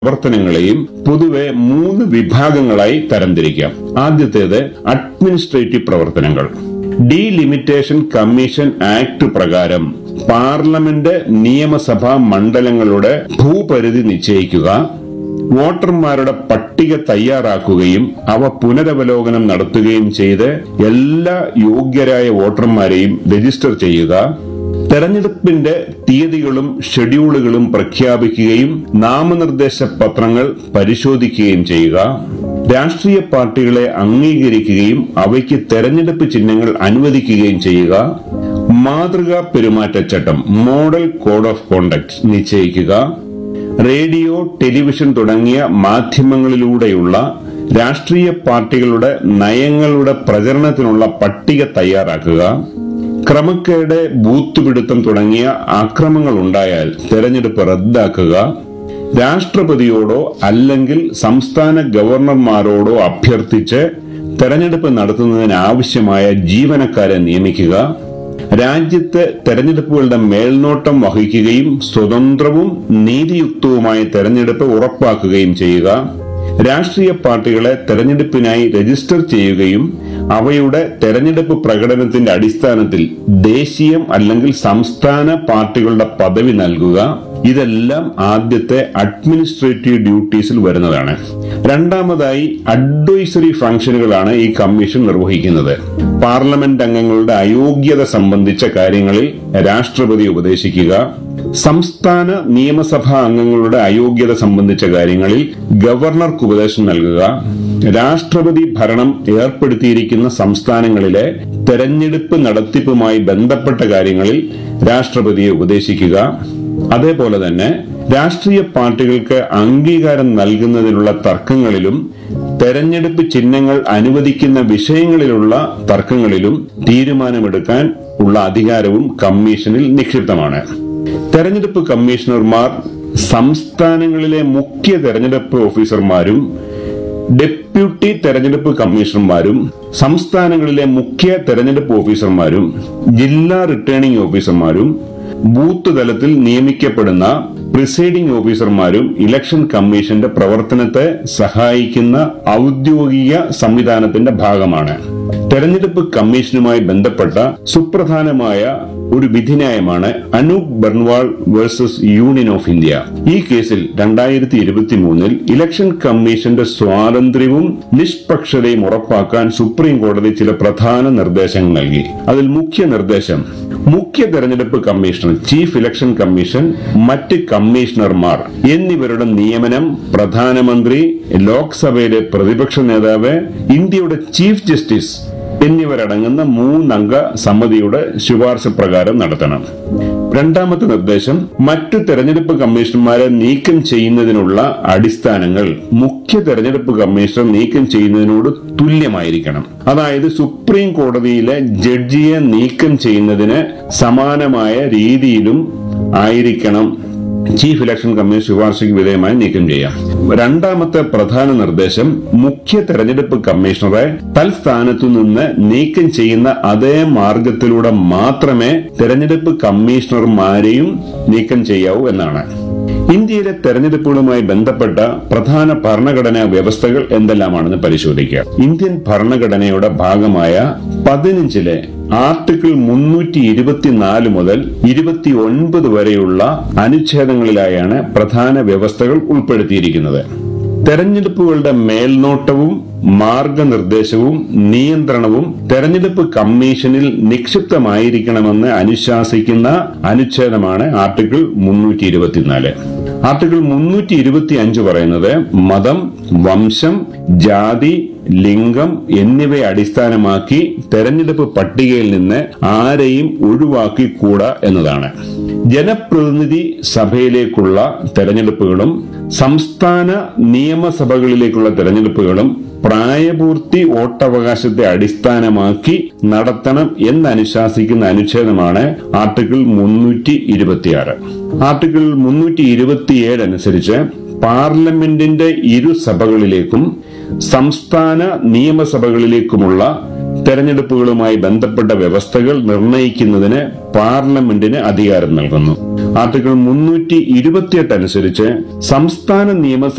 പ്രവർത്തനങ്ങളെയും പൊതുവെ മൂന്ന് വിഭാഗങ്ങളായി തരംതിരിക്കാം ആദ്യത്തേത് അഡ്മിനിസ്ട്രേറ്റീവ് പ്രവർത്തനങ്ങൾ ഡീലിമിറ്റേഷൻ കമ്മീഷൻ ആക്ട് പ്രകാരം പാർലമെന്റ് നിയമസഭാ മണ്ഡലങ്ങളുടെ ഭൂപരിധി നിശ്ചയിക്കുക വോട്ടർമാരുടെ പട്ടിക തയ്യാറാക്കുകയും അവ പുനരവലോകനം നടത്തുകയും ചെയ്ത് എല്ലാ യോഗ്യരായ വോട്ടർമാരെയും രജിസ്റ്റർ ചെയ്യുക തെരഞ്ഞെടുപ്പിന്റെ തീയതികളും ഷെഡ്യൂളുകളും പ്രഖ്യാപിക്കുകയും നാമനിർദ്ദേശ പത്രങ്ങൾ പരിശോധിക്കുകയും ചെയ്യുക രാഷ്ട്രീയ പാർട്ടികളെ അംഗീകരിക്കുകയും അവയ്ക്ക് തെരഞ്ഞെടുപ്പ് ചിഹ്നങ്ങൾ അനുവദിക്കുകയും ചെയ്യുക മാതൃകാ പെരുമാറ്റച്ചട്ടം മോഡൽ കോഡ് ഓഫ് കോണ്ടക്ട് നിശ്ചയിക്കുക റേഡിയോ ടെലിവിഷൻ തുടങ്ങിയ മാധ്യമങ്ങളിലൂടെയുള്ള രാഷ്ട്രീയ പാർട്ടികളുടെ നയങ്ങളുടെ പ്രചരണത്തിനുള്ള പട്ടിക തയ്യാറാക്കുക ക്രമക്കേട് ബൂത്ത് പിടുത്തം തുടങ്ങിയ അക്രമങ്ങൾ ഉണ്ടായാൽ തെരഞ്ഞെടുപ്പ് റദ്ദാക്കുക രാഷ്ട്രപതിയോടോ അല്ലെങ്കിൽ സംസ്ഥാന ഗവർണർമാരോടോ അഭ്യർത്ഥിച്ച് തെരഞ്ഞെടുപ്പ് നടത്തുന്നതിന് ആവശ്യമായ ജീവനക്കാരെ നിയമിക്കുക രാജ്യത്ത് തെരഞ്ഞെടുപ്പുകളുടെ മേൽനോട്ടം വഹിക്കുകയും സ്വതന്ത്രവും നീതിയുക്തവുമായ തെരഞ്ഞെടുപ്പ് ഉറപ്പാക്കുകയും ചെയ്യുക രാഷ്ട്രീയ പാർട്ടികളെ തെരഞ്ഞെടുപ്പിനായി രജിസ്റ്റർ ചെയ്യുകയും അവയുടെ തെരഞ്ഞെടുപ്പ് പ്രകടനത്തിന്റെ അടിസ്ഥാനത്തിൽ ദേശീയം അല്ലെങ്കിൽ സംസ്ഥാന പാർട്ടികളുടെ പദവി നൽകുക ഇതെല്ലാം ആദ്യത്തെ അഡ്മിനിസ്ട്രേറ്റീവ് ഡ്യൂട്ടീസിൽ വരുന്നതാണ് രണ്ടാമതായി അഡ്വൈസറി ഫംഗ്ഷനുകളാണ് ഈ കമ്മീഷൻ നിർവഹിക്കുന്നത് പാർലമെന്റ് അംഗങ്ങളുടെ അയോഗ്യത സംബന്ധിച്ച കാര്യങ്ങളിൽ രാഷ്ട്രപതി ഉപദേശിക്കുക സംസ്ഥാന നിയമസഭാ അംഗങ്ങളുടെ അയോഗ്യത സംബന്ധിച്ച കാര്യങ്ങളിൽ ഗവർണർക്ക് ഉപദേശം നൽകുക രാഷ്ട്രപതി ഭരണം ഏർപ്പെടുത്തിയിരിക്കുന്ന സംസ്ഥാനങ്ങളിലെ തെരഞ്ഞെടുപ്പ് നടത്തിപ്പുമായി ബന്ധപ്പെട്ട കാര്യങ്ങളിൽ രാഷ്ട്രപതിയെ ഉപദേശിക്കുക അതേപോലെ തന്നെ രാഷ്ട്രീയ പാർട്ടികൾക്ക് അംഗീകാരം നൽകുന്നതിനുള്ള തർക്കങ്ങളിലും തെരഞ്ഞെടുപ്പ് ചിഹ്നങ്ങൾ അനുവദിക്കുന്ന വിഷയങ്ങളിലുള്ള തർക്കങ്ങളിലും തീരുമാനമെടുക്കാൻ ഉള്ള അധികാരവും കമ്മീഷനിൽ നിക്ഷിപ്തമാണ് തെരഞ്ഞെടുപ്പ് കമ്മീഷണർമാർ സംസ്ഥാനങ്ങളിലെ മുഖ്യ തെരഞ്ഞെടുപ്പ് ഓഫീസർമാരും ഡെപ്യൂട്ടി തെരഞ്ഞെടുപ്പ് കമ്മീഷണർമാരും സംസ്ഥാനങ്ങളിലെ മുഖ്യ തെരഞ്ഞെടുപ്പ് ഓഫീസർമാരും ജില്ലാ റിട്ടേണിംഗ് ഓഫീസർമാരും ബൂത്ത് തലത്തിൽ നിയമിക്കപ്പെടുന്ന പ്രിസൈഡിംഗ് ഓഫീസർമാരും ഇലക്ഷൻ കമ്മീഷന്റെ പ്രവർത്തനത്തെ സഹായിക്കുന്ന ഔദ്യോഗിക സംവിധാനത്തിന്റെ ഭാഗമാണ് തെരഞ്ഞെടുപ്പ് കമ്മീഷനുമായി ബന്ധപ്പെട്ട സുപ്രധാനമായ ഒരു വിധിന്യായമാണ് Anoop Barnwal versus union of India ഈ കേസിൽ രണ്ടായിരത്തി ഇരുപത്തി മൂന്നിൽ ഇലക്ഷൻ കമ്മീഷന്റെ സ്വാതന്ത്ര്യവും നിഷ്പക്ഷതയും ഉറപ്പാക്കാൻ സുപ്രീം കോടതി ചില പ്രധാന നിർദ്ദേശങ്ങൾ നൽകി അതിൽ മുഖ്യ നിർദ്ദേശം മുഖ്യ തെരഞ്ഞെടുപ്പ് കമ്മീഷണർ ചീഫ് ഇലക്ഷൻ കമ്മീഷൻ മറ്റ് കമ്മീഷണർമാർ എന്നിവരുടെ നിയമനം പ്രധാനമന്ത്രി ലോക്സഭയിലെ പ്രതിപക്ഷ നേതാവ് ഇന്ത്യയുടെ ചീഫ് ജസ്റ്റിസ് എന്നിവരടങ്ങുന്ന മൂന്നംഗ സമിതിയുടെ ശുപാർശ പ്രകാരം നടത്തണം രണ്ടാമത്തെ നിർദ്ദേശം മറ്റു തെരഞ്ഞെടുപ്പ് കമ്മീഷണർമാരെ നീക്കം ചെയ്യുന്നതിനുള്ള അടിസ്ഥാനങ്ങൾ മുഖ്യ തെരഞ്ഞെടുപ്പ് കമ്മീഷണർ നീക്കം ചെയ്യുന്നതിനോട് തുല്യമായിരിക്കണം അതായത് സുപ്രീം കോടതിയിലെ ജഡ്ജിയെ നീക്കം ചെയ്യുന്നതിന് സമാനമായ രീതിയിലും ആയിരിക്കണം ചീഫ് ഇലക്ഷൻ കമ്മീഷൻ ശുപാർശയ്ക്ക് വിധേയമായി നീക്കം ചെയ്യാം രണ്ടാമത്തെ പ്രധാന നിർദ്ദേശം മുഖ്യ തെരഞ്ഞെടുപ്പ് കമ്മീഷണറെ തൽസ്ഥാനത്തു നിന്ന് നീക്കം ചെയ്യുന്ന അതേ മാർഗത്തിലൂടെ മാത്രമേ തെരഞ്ഞെടുപ്പ് കമ്മീഷണർമാരെയും നീക്കം ചെയ്യാവൂ എന്നാണ് ഇന്ത്യയിലെ തെരഞ്ഞെടുപ്പുകളുമായി ബന്ധപ്പെട്ട പ്രധാന ഭരണഘടനാ വ്യവസ്ഥകൾ എന്തെല്ലാമാണെന്ന് പരിശോധിക്കുക ഇന്ത്യൻ ഭരണഘടനയുടെ ഭാഗമായ പതിനഞ്ചിലെ ആർട്ടിക്കിൾ മുന്നൂറ്റി ഇരുപത്തിനാല് മുതൽ ഇരുപത്തി ഒൻപത് വരെയുള്ള അനുച്ഛേദങ്ങളിലായാണ് പ്രധാന വ്യവസ്ഥകൾ ഉൾപ്പെടുത്തിയിരിക്കുന്നത് തെരഞ്ഞെടുപ്പുകളുടെ മേൽനോട്ടവും മാർഗനിർദ്ദേശവും നിയന്ത്രണവും തെരഞ്ഞെടുപ്പ് കമ്മീഷനിൽ നിക്ഷിപ്തമായിരിക്കണമെന്ന് അനുശാസിക്കുന്ന അനുച്ഛേദമാണ് ആർട്ടിക്കിൾ മുന്നൂറ്റി ഇരുപത്തിനാല് ആർട്ടിക്കിൾ മുന്നൂറ്റി ഇരുപത്തി അഞ്ച് പറയുന്നത് മതം വംശം ജാതി ലിംഗം എന്നിവയെ അടിസ്ഥാനമാക്കി തെരഞ്ഞെടുപ്പ് പട്ടികയിൽ നിന്ന് ആരെയും ഒഴിവാക്കിക്കൂടാ എന്നതാണ് ജനപ്രതിനിധി സഭയിലേക്കുള്ള തെരഞ്ഞെടുപ്പുകളും സംസ്ഥാന നിയമസഭകളിലേക്കുള്ള തെരഞ്ഞെടുപ്പുകളും പ്രായപൂർത്തി വോട്ടവകാശത്തെ അടിസ്ഥാനമാക്കി നടത്തണം എന്നനുശാസിക്കുന്ന അനുച്ഛേദമാണ് ആർട്ടിക്കിൾ മുന്നൂറ്റി ഇരുപത്തിയാറ് ആർട്ടിക്കിൾ മുന്നൂറ്റി ഇരുപത്തിയേഴ് അനുസരിച്ച് പാർലമെന്റിന്റെ ഇരു സഭകളിലേക്കും സംസ്ഥാന നിയമസഭകളിലേക്കുമുള്ള തെരഞ്ഞെടുപ്പുകളുമായി ബന്ധപ്പെട്ട വ്യവസ്ഥകൾ നിർണയിക്കുന്നതിന് പാർലമെന്റിന് അധികാരം നൽകുന്നു ആർട്ടിക്കിൾ മുന്നൂറ്റി ഇരുപത്തിയെട്ട് അനുസരിച്ച് സംസ്ഥാന നിയമസഭ